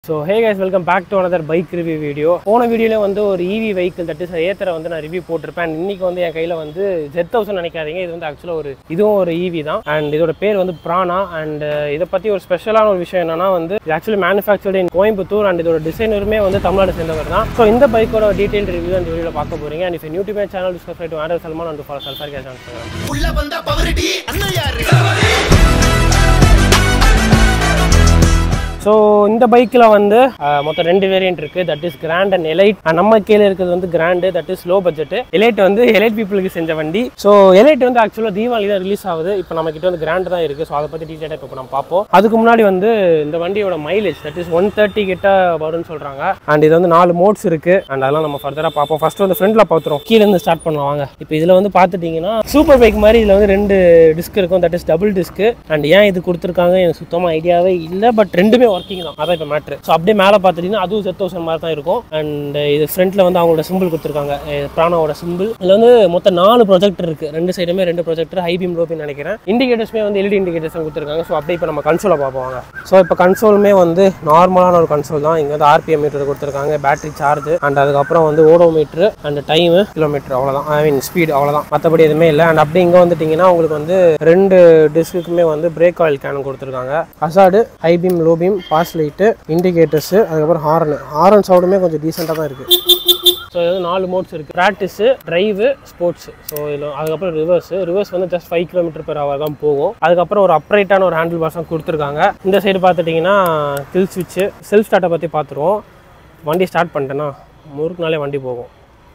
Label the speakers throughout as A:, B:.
A: so hey guys welcome back to another bike review video போன வீடியோல வந்து ஒரு ஈவி வெஹிக்கிள் தட்டு ஏத்தரை வந்து நான் ரிவ்யூ போட்டிருப்பேன் And இன்னைக்கு வந்து என் கையில் வந்து ஜெட் தௌசண்ட் நினைக்காதீங்க இது வந்து ஆக்சுவலாக ஒரு இதுவும் ஒரு ஈவி தான் அண்ட் இதோட பேர் வந்து பிரானா அண்ட் இதை பற்றி ஒரு ஸ்பெஷலான ஒரு விஷயம் என்னன்னா வந்து இது actually manufactured in Coimbatore and இதோட டிசைனருமே வந்து தமிழ்நாடு சேர்ந்தவர் தான் ஸோ இந்த பைக்கோட டீடைல் ரிவ்யூ அந்த வீடியோவில் பார்க்க போறீங்க and if YouTube channel discuss to ஆண்டர் Salman and follow sulphur gas
B: உள்ள வந்தா பவரடி அண்ணன் யாரு
A: ஸோ இந்த பைக்கில் வந்து அஹ், மொத்தம் ரெண்டு வேரியன்ட் இருக்குது that is grand and elite நம்ம கீழே இருக்கிறது வந்து grand that is low budget elite வந்து எலைட் பீப்புளுக்கு செஞ்ச வண்டி ஸோ எலைட் வந்து ஆக்சுவலாக தீபாவளி தான் ரிலீஸ் ஆகுது இப்போ நம்ம கிட்ட வந்து கிராண்ட் தான் இருக்குது ஸோ அதை பற்றி டீட்டெயிலாக இப்போ நம்ம பார்ப்போம் அதுக்கு முன்னாடி வந்து இந்த வண்டியோட mileage that is one thirty கிட்ட வரும்னு சொல்கிறாங்க அண்ட் இது வந்து நாலு மோட்ஸ் இருக்குது அண்ட் அதெல்லாம் நம்ம ஃபர்தராக பார்ப்போம் ஃபர்ஸ்ட் வந்து ஃப்ரண்ட்டில் பார்த்துரும் கீழே இருந்து ஸ்டார்ட் பண்ணலாம் வாங்க இப்போ இதில் வந்து பார்த்துட்டிங்கன்னா சூப்பர் பைக் மாதிரி இதில் வந்து ரெண்டு டிஸ்க் இருக்கும் that is double disc and ஏன் இது கொடுத்துருக்காங்க எனக்கு சுத்தமாக ஐடியாவே இல்லை பட் ரெண்டுமே ஒர்க்கிங் தான் அதான் இப்போ மேட்ரு ஸோ அப்படியே மேலே பார்த்துட்டிங்கன்னா அதுவும் ஜெட் தௌசண்ட் மாதிரி தான் இருக்கும் அண்ட் இது ஃப்ரண்ட்டில் வந்து அவங்களோட சிம்பிள் கொடுத்துருக்காங்க ப்ரானாவோட சிம்பிள் இதில் வந்து மொத்தம் நாலு ப்ரொஜெக்டர் இருக்குது ரெண்டு சைடுமே ரெண்டு ப்ரொஜெக்டர் ஹை பீம் லோபின்னு நினைக்கிறேன் இண்டிகேட்டர்ஸ்மே வந்து எல்இடி இண்டிகேட்டர்ஸ் கொடுத்துருக்காங்க ஸோ அப்படியே இப்போ நம்ம கன்சோலை பார்ப்போம் ஸோ இப்போ கன்சோலுமே வந்து நார்மலான ஒரு கன்சோல் தான் இங்கே வந்து ஆர்பிஎம் மீட்டர் கொடுத்துருக்காங்க பேட்டரி சார்ஜ் அண்ட் அதுக்கப்புறம் வந்து ஓடோமீட்ரு அண்ட் டைமு கிலோமீட்டர் அவ்வளோதான் ஐ மீன் ஸ்பீட் அவ்வளோதான் மற்றபடி எதுவுமே இல்லை அண்ட் அப்படி இங்கே வந்துட்டிங்கன்னா உங்களுக்கு வந்து ரெண்டு டிஸ்க்குமே வந்து பிரேக் ஆயில் கேன் கொடுத்துருக்காங்க அசாடு high beam low beam pass light indicators அதுக்கப்புறம் ஹாரன் ஹாரன் சவுண்டுமே கொஞ்சம் டீசெண்டாக தான் இருக்குது ஸோ இது வந்து நாலு மோட்ஸ் இருக்குது ப்ராக்டிஸு ட்ரைவு ஸ்போர்ட்ஸ் ஸோ இதில் அதுக்கப்புறம் ரிவர்ஸ் ரிவர்ஸ் வந்து just five kilometre per hour தான் போகும் அதுக்கப்புறம் ஒரு அப்ரைட்டான ஒரு ஹேண்டில் பார்ஸும் கொடுத்துருக்காங்க இந்த சைடு பார்த்துட்டிங்கன்னா கில் ஸ்விட்ச்சு செல்ஃப் ஸ்டார்ட்டை பற்றி பார்த்துருவோம் வண்டி ஸ்டார்ட் பண்ணிட்டேன்னா முறுக்குனாலே வண்டி போகும்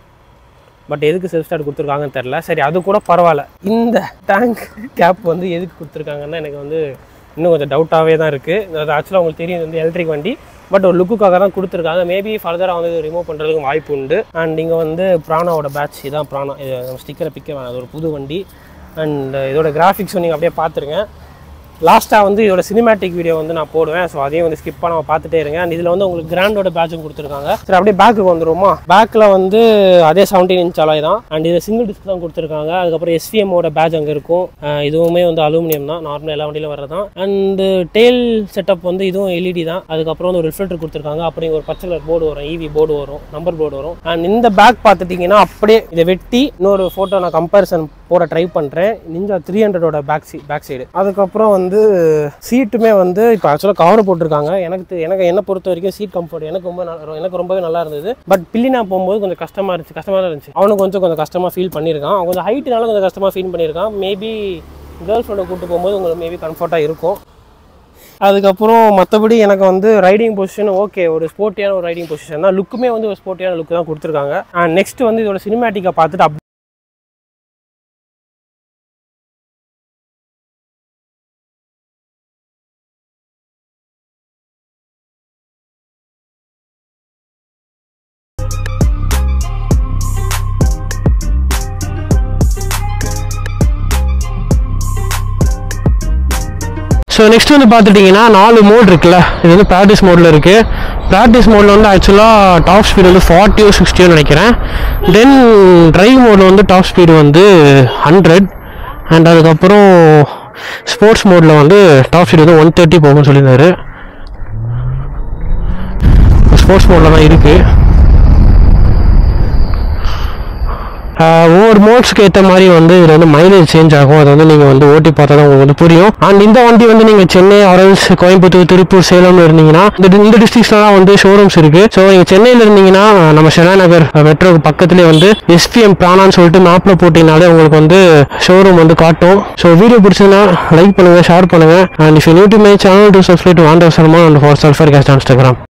A: பட் எதுக்கு செல்ஃப் ஸ்டார்ட் கொடுத்துருக்காங்கன்னு தெரில சரி அது கூட பரவாயில்ல இந்த டேங்க் கேப் வந்து எதுக்கு கொடுத்துருக்காங்கன்னா எனக்கு வந்து இன்னும் கொஞ்சம் டவுட்டாகவே தான் இருக்குது அது ஆக்சுவலாக உங்களுக்கு தெரியும் இது வந்து எலக்ட்ரிக் வண்டி பட் ஒரு லுக்குக்காக தான் கொடுத்துருக்காங்க மேபி ஃபர்தராக வந்து ரிமூவ் பண்ணுறதுக்கு வாய்ப்பு உண்டு அண்ட் இங்கே வந்து ப்ரானாவோட பேட்ச் இதான் ப்ரானா இது நம்ம ஸ்டிக்கரை பிக்க வேணாம் அது ஒரு புது வண்டி அண்ட் இதோட கிராஃபிக்ஸ் நீங்கள் அப்படியே பார்த்துருங்க லாஸ்ட்டாக வந்து இதோட சினிமேட்டிக் வீடியோ வந்து நான் போடுவேன் ஸோ அதையும் வந்து ஸ்கிப் பண்ணாம பார்த்துட்டே இருங்க அண்ட் இதில் வந்து உங்களுக்கு கிராண்டோட பேட்சும் கொடுத்துருக்காங்க சரி அப்படியே பேக்குக்கு வந்துருமா பேக்கில் வந்து அதே செவன்டீன் இன்ச் அலாய் தான் அண்ட் இது சிங்கிள் டிஸ்க் தான் கொடுத்துருக்காங்க அதுக்கப்புறம் எஸ்விஎம்மோட பேட்ச் அங்கே இருக்கும் அஹ் இதுவுமே வந்து அலுமினியம் தான் நார்மல் எல்லா வண்டியிலும் வர்றது தான் அண்ட் டெயில் செட்டப் வந்து இதுவும் எல்இடி தான் அதுக்கப்புறம் வந்து ஒரு ரிஃப்ளெக்டர் கொடுத்துருக்காங்க அப்புறம் இங்க ஒரு பச்சை கலர் போர்டு வரும் ஈவி போர்டு வரும் நம்பர் போர்டு வரும் அண்ட் இந்த பேக் பார்த்துட்டிங்கன்னா அப்படியே இதை வெட்டி இன்னொரு ஃபோட்டோ நான் கம்பேரிசன் போட ட்ரை பண்ணுறேன் நிஞ்சா த்ரீ ஹண்ட்ரடோட பேக் சீ பேக் சைடு அதுக்கப்புறம் வந்து சீட்டுமே வந்து இப்போ ஆக்சுவலாக கவர் போட்டிருக்காங்க எனக்கு தெ- எனக்கு என்ன பொறுத்த வரைக்கும் சீட் கம்ஃபர்ட் எனக்கு ரொம்ப நல்ல- எனக்கு ரொம்பவே நல்லா இருந்தது பட் பில்லினா போகும்போது கொஞ்சம் கஷ்டமாக இருந்துச்சு கஷ்டமாக தான் இருந்துச்சு அவனுக்கு கொஞ்சம் கொஞ்சம் கஷ்டமாக ஃபீல் பண்ணியிருக்கான் அவன் கொஞ்சம் ஹைட்னால கொஞ்சம் கஷ்டமாக ஃபீல் பண்ணியிருக்கான் மேபி கேர்ள் ஃப்ரெண்டை கூட்டு போகும்போது உங்களுக்கு மேபி கம்ஃபர்ட்டாக இருக்கும் அதுக்கப்புறம் மற்றபடி எனக்கு வந்து ரைடிங் பொசிஷன் ஓகே ஒரு ஸ்போர்ட்டியான ஒரு ரைடிங் பொசிஷன் தான் லுக்குமே வந்து ஒரு ஸ்போர்ட்டியான லுக் தான் கொடுத்துருக்காங்க அண்ட் நெக்ஸ்ட் வந்து இதோட சினிமேட்டிக்கை பார்த்துட்டு அப் ஸோ நெக்ஸ்ட் வந்து பார்த்துட்டிங்கன்னா நாலு மோட் இருக்குல்ல இது வந்து ப்ராக்டிஸ் மோடில் இருக்குது ப்ராக்டிஸ் மோடில் வந்து ஆக்சுவலாக டாப் ஸ்பீடு வந்து ஃபார்ட்டியோ சிக்ஸ்டியோ நினைக்கிறேன் தென் ட்ரைவ் மோடில் வந்து டாப் ஸ்பீடு வந்து ஹண்ட்ரட் அண்ட் அதுக்கப்புறம் ஸ்போர்ட்ஸ் மோடில் வந்து டாப் ஸ்பீடு வந்து ஒன் தேர்ட்டி போகும்னு சொல்லியிருந்தாரு ஸ்போர்ட்ஸ் மோடில் தான் இருக்குது ஒவ்வொரு மோட்ஸ்க்கு ஏற்ற மாதிரி வந்து இதில் வந்து மைலேஜ் சேஞ்ச் ஆகும் அதை வந்து நீங்கள் வந்து ஓட்டி பார்த்தா தான் உங்களுக்கு வந்து புரியும் அண்ட் இந்த வண்டி வந்து நீங்கள் சென்னை அரல்ஸ் கோயம்புத்தூர் திருப்பூர் சேலம்ல இருந்தீங்கன்னா இந்த இந்த டிஸ்ட்ரிக்ஸ்லாம் வந்து ஷோரூம்ஸ் இருக்கு ஸோ நீங்கள் சென்னையில் இருந்தீங்கன்னா நம்ம ஷெனா நகர் மெட்ரோக்கு பக்கத்துலேயே வந்து எஸ்பிஎம் பிரானான்னு சொல்லிட்டு மேப்பில் போட்டிங்கனாலே உங்களுக்கு வந்து ஷோரூம் வந்து காட்டும் ஸோ வீடியோ பிடிச்சதுன்னா லைக் பண்ணுங்கள் ஷேர் பண்ணுங்கள் and if you new to my channel to subscribe to wander Sharma and for sulphur gassed Instagram